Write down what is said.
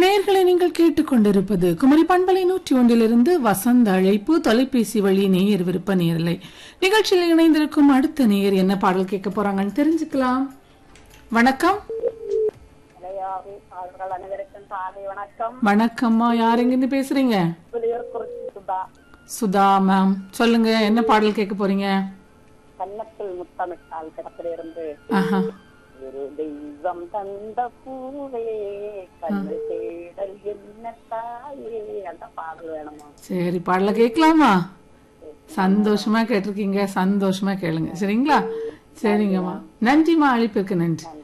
நேர்களை நீங்கள் கேட்டுக்கொண்டிருப்பது குமரி பண்பலை நூற்றி ஒன்றிலிருந்து வசந்த அழைப்பு தொலைபேசி வழி நேயர் விருப்ப நேரலை நிகழ்ச்சியில் இணைந்திருக்கும் அடுத்த நேயர் என்ன பாடல் கேட்க போறாங்கன்னு தெரிஞ்சுக்கலாம் வணக்கம் மலையாளி அவர்கள் அனைவருக்கும் காலை வணக்கம் வணக்கம்மா யார் எங்கிருந்து பேசுறீங்க புலியூர் குறிச்சி சுதா சுதா மேம் சொல்லுங்க என்ன பாடல் கேட்க போறீங்க கன்னத்தில் முத்தமிட்டால் கிடப்பிலிருந்து ஆஹா ஒரு தெய்வம் தந்த பூவே கண்ணு தேடல் என்ன தாயே அந்த பாடல் வேணுமா சரி பாடல கேட்கலாமா சந்தோஷமா கேட்டிருக்கீங்க சந்தோஷமா கேளுங்க சரிங்களா சரிங்கம்மா நன்றிம்மா அழைப்பிற்கு நன்றி